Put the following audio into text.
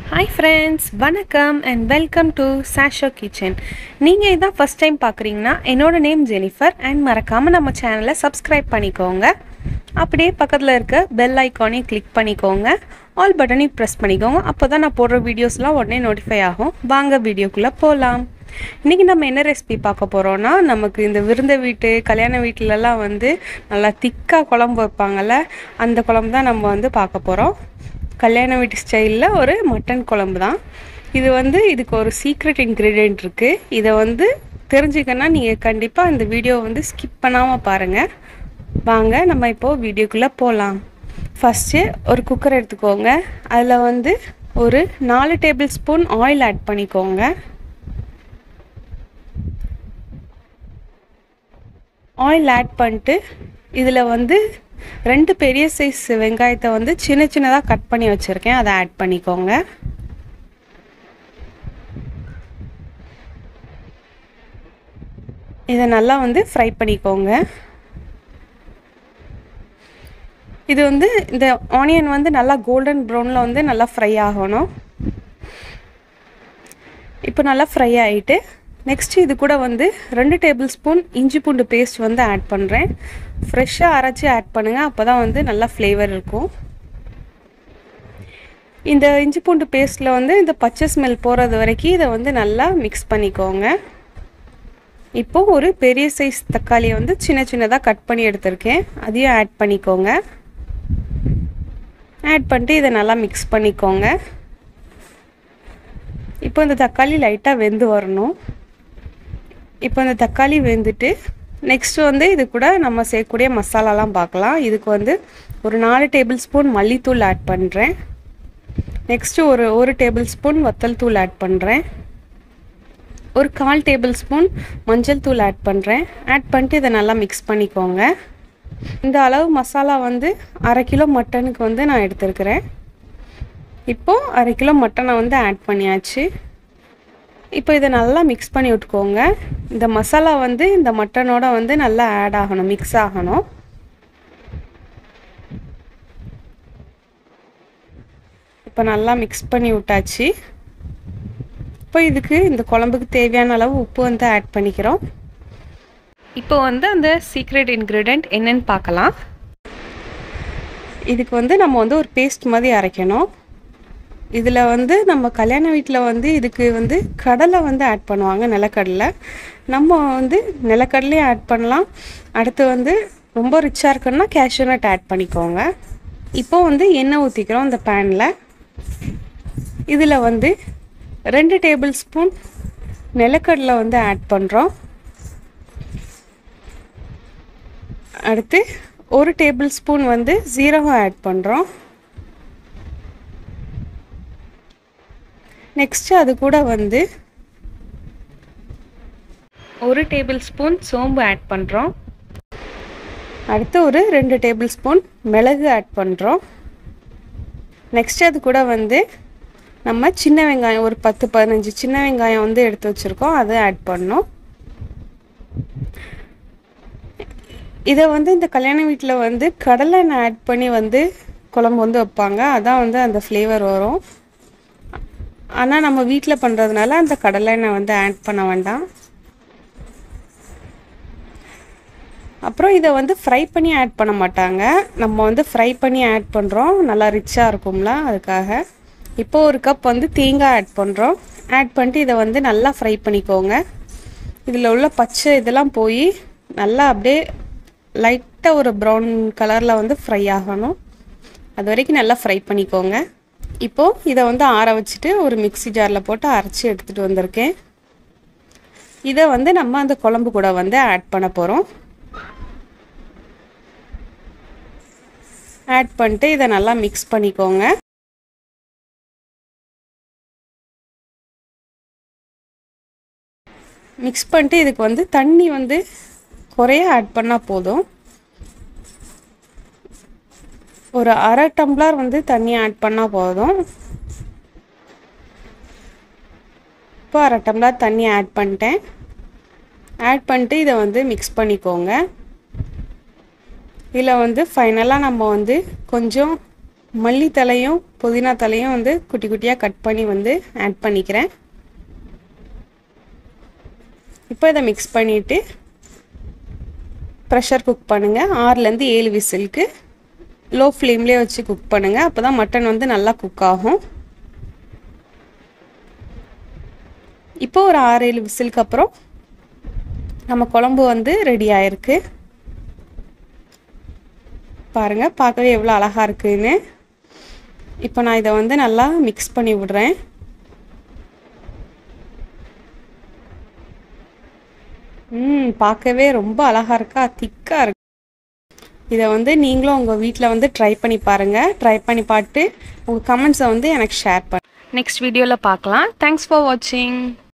hi friends வணக்கம் and welcome to சாஷோ kitchen நீங்கள் இதான் ஃபஸ்ட் டைம் பார்க்குறீங்கன்னா என்னோட நேம் ஜெனிஃபர் அண்ட் மறக்காமல் நம்ம சேனலை சப்ஸ்கிரைப் பண்ணிக்கோங்க அப்படியே பக்கத்தில் இருக்க பெல் ஐக்கானையும் கிளிக் பண்ணிக்கோங்க ஆல் பட்டனையும் ப்ரெஸ் பண்ணிக்கோங்க அப்போ தான் நான் போடுற வீடியோஸ்லாம் உடனே நோட்டிஃபை ஆகும் வாங்க வீடியோக்குள்ளே போகலாம் இன்றைக்கி நம்ம என்ன ரெசிபி பார்க்க போகிறோன்னா நமக்கு இந்த விருந்த வீட்டு கல்யாண வீட்டிலலாம் வந்து நல்லா திக்காக குழம்பு வைப்பாங்கள்ல அந்த குழம்பு தான் நம்ம வந்து பார்க்க போகிறோம் கல்யாண வீட்டு ஸ்டைலில் ஒரு மட்டன் குழம்பு தான் இது வந்து இதுக்கு ஒரு சீக்ரெட் இன்க்ரீடியன்ட் இருக்குது இதை வந்து தெரிஞ்சுக்கன்னா நீங்கள் கண்டிப்பாக இந்த வீடியோ வந்து ஸ்கிப் பண்ணாமல் பாருங்கள் வாங்க நம்ம இப்போது வீடியோக்குள்ளே போகலாம் ஃபஸ்ட்டு ஒரு குக்கர் எடுத்துக்கோங்க அதில் வந்து ஒரு நாலு டேபிள் ஸ்பூன் ஆயில் ஆட் பண்ணிக்கோங்க ஆயில் ஆட் பண்ணிட்டு இதில் வந்து ரெண்டு பெரிய சைஸ் வெங்காயத்தை வந்து சின்ன சின்னதாக கட் பண்ணி வச்சுருக்கேன் அதை ஆட் பண்ணிக்கோங்க இதை நல்லா வந்து ஃப்ரை பண்ணிக்கோங்க இது வந்து இந்த ஆனியன் வந்து நல்லா கோல்டன் ப்ரௌனில் வந்து நல்லா ஃப்ரை ஆகணும் இப்போ நல்லா ஃப்ரை ஆகிட்டு நெக்ஸ்ட்டு இது கூட வந்து ரெண்டு டேபிள் ஸ்பூன் இஞ்சி பூண்டு பேஸ்ட் வந்து ஆட் பண்ணுறேன் ஃப்ரெஷ்ஷாக அரைச்சி ஆட் பண்ணுங்கள் அப்போ தான் வந்து நல்லா ஃப்ளேவர் இருக்கும் இந்த இஞ்சி பூண்டு பேஸ்ட்டில் வந்து இந்த பச்சை ஸ்மெல் போகிறது வரைக்கும் இதை வந்து நல்லா மிக்ஸ் பண்ணிக்கோங்க இப்போது ஒரு பெரிய சைஸ் தக்காளியை வந்து சின்ன சின்னதாக கட் பண்ணி எடுத்திருக்கேன் அதையும் ஆட் பண்ணிக்கோங்க ஆட் பண்ணிட்டு இதை நல்லா மிக்ஸ் பண்ணிக்கோங்க இப்போ இந்த தக்காளி லைட்டாக வெந்து வரணும் இப்போ இந்த தக்காளி வெந்துட்டு நெக்ஸ்ட் வந்து இது கூட நம்ம சேர்க்கக்கூடிய மசாலாலாம் பார்க்கலாம் இதுக்கு வந்து ஒரு நாலு டேபிள் ஸ்பூன் மல்லித்தூள் ஆட் பண்ணுறேன் நெக்ஸ்ட்டு ஒரு ஒரு டேபிள் ஸ்பூன் வத்தல் தூள் ஆட் பண்ணுறேன் ஒரு கால் டேபிள் ஸ்பூன் மஞ்சள் தூள் ஆட் பண்ணுறேன் ஆட் பண்ணிட்டு இதை நல்லா மிக்ஸ் பண்ணிக்கோங்க இந்த அளவு மசாலா வந்து அரை கிலோ மட்டனுக்கு வந்து நான் எடுத்துருக்கிறேன் இப்போது அரை கிலோ மட்டனை வந்து ஆட் பண்ணியாச்சு இப்போ இதை நல்லா மிக்ஸ் பண்ணி விட்டுக்கோங்க இந்த மசாலா வந்து இந்த மட்டனோட வந்து நல்லா ஆட் ஆகணும் மிக்ஸ் ஆகணும் இப்போ நல்லா மிக்ஸ் பண்ணி விட்டாச்சு இப்போ இதுக்கு இந்த குழம்புக்கு தேவையான அளவு உப்பு வந்து ஆட் பண்ணிக்கிறோம் இப்போ வந்து அந்த சீக்ரெட் இன்க்ரீடியண்ட் என்னன்னு பார்க்கலாம் இதுக்கு வந்து நம்ம வந்து ஒரு பேஸ்ட் மாதிரி அரைக்கணும் இதில் வந்து நம்ம கல்யாண வீட்டில் வந்து இதுக்கு வந்து கடலை வந்து ஆட் பண்ணுவாங்க நிலக்கடலை நம்ம வந்து நிலக்கடலையும் ஆட் பண்ணலாம் அடுத்து வந்து ரொம்ப ரிச்சாக இருக்கணும்னா கேஷ்யூ நட் ஆட் பண்ணிக்கோங்க இப்போ வந்து எண்ணெய் ஊற்றிக்கிறோம் இந்த பேனில் இதில் வந்து ரெண்டு டேபிள் ஸ்பூன் நிலக்கடலை வந்து ஆட் பண்ணுறோம் அடுத்து ஒரு டேபிள் ஸ்பூன் வந்து ஜீரகம் ஆட் பண்ணுறோம் நெக்ஸ்ட்டு அது கூட வந்து ஒரு டேபிள் ஸ்பூன் சோம்பு ஆட் பண்ணுறோம் அடுத்து ஒரு ரெண்டு டேபிள் ஸ்பூன் மிளகு ஆட் பண்ணுறோம் நெக்ஸ்ட் அது கூட வந்து நம்ம சின்ன வெங்காயம் ஒரு பத்து பதினஞ்சு சின்ன வெங்காயம் வந்து எடுத்து வச்சுருக்கோம் அதை ஆட் பண்ணோம் இதை வந்து இந்த கல்யாண வீட்டில் வந்து கடலை எண்ணெய் ஆட் பண்ணி வந்து குழம்பு வந்து வைப்பாங்க அதான் வந்து அந்த ஃப்ளேவர் வரும் ஆனால் நம்ம வீட்டில் பண்ணுறதுனால அந்த கடலை எண்ணெய் வந்து ஆட் பண்ண வேண்டாம் அப்புறம் இதை வந்து ஃப்ரை பண்ணி ஆட் பண்ண மாட்டாங்க நம்ம வந்து ஃப்ரை பண்ணி ஆட் பண்ணுறோம் நல்லா ரிச்சாக இருக்கும்ல அதுக்காக இப்போ ஒரு கப் வந்து தேங்காய் ஆட் பண்ணுறோம் ஆட் பண்ணிட்டு இதை வந்து நல்லா ஃப்ரை பண்ணிக்கோங்க இதில் உள்ள பச்சை இதெல்லாம் போய் நல்லா அப்படியே லைட்டாக ஒரு ப்ரௌன் கலரில் வந்து ஃப்ரை ஆகணும் அது வரைக்கும் நல்லா ஃப்ரை பண்ணிக்கோங்க இப்போது இதை வந்து ஆற வச்சுட்டு ஒரு மிக்சி ஜாரில் போட்டு அரைச்சி எடுத்துகிட்டு வந்திருக்கேன் இதை வந்து நம்ம அந்த குழம்பு கூட வந்து ஆட் பண்ண போகிறோம் ஆட் பண்ணிட்டு இதை நல்லா மிக்ஸ் பண்ணிக்கோங்க மிக்ஸ் பண்ணிட்டு இதுக்கு வந்து தண்ணி வந்து குறைய ஆட் பண்ணால் போதும் ஒரு அரை டம்ளர் வந்து தண்ணி ஆட் பண்ணால் போதும் இப்போ அரை டம்ளர் தண்ணி ஆட் பண்ணிட்டேன் ஆட் பண்ணிட்டு இதை வந்து மிக்ஸ் பண்ணிக்கோங்க இதில் வந்து ஃபைனலாக நம்ம வந்து கொஞ்சம் மல்லித்தலையும் புதினா தலையும் வந்து குட்டி குட்டியாக கட் பண்ணி வந்து ஆட் பண்ணிக்கிறேன் இப்போ இதை மிக்ஸ் பண்ணிவிட்டு ப்ரெஷர் குக் பண்ணுங்கள் ஆறுலேருந்து ஏழு விசிலுக்கு லோ ஃப்ளேம்லேயே வச்சு குக் பண்ணுங்கள் அப்போ தான் மட்டன் வந்து நல்லா குக் ஆகும் இப்போ ஒரு ஆறு ஏழு விசிலுக்கு அப்புறம் நம்ம குழம்பு வந்து ரெடி ஆயிருக்கு பாருங்கள் பார்க்கவே எவ்வளோ அழகாக இருக்குன்னு இப்போ நான் இதை வந்து நல்லா மிக்ஸ் பண்ணி விடுறேன் ம் பார்க்கவே ரொம்ப அழகாக இருக்கா திக்காக இருக்கு இதை வந்து நீங்களும் உங்கள் வீட்டில் வந்து ட்ரை பண்ணி பாருங்கள் ட்ரை பண்ணி பார்த்து உங்கள் கமெண்ட்ஸை வந்து எனக்கு ஷேர் பண்ண நெக்ஸ்ட் வீடியோவில் பார்க்கலாம் தேங்க்ஸ் ஃபார் வாட்சிங்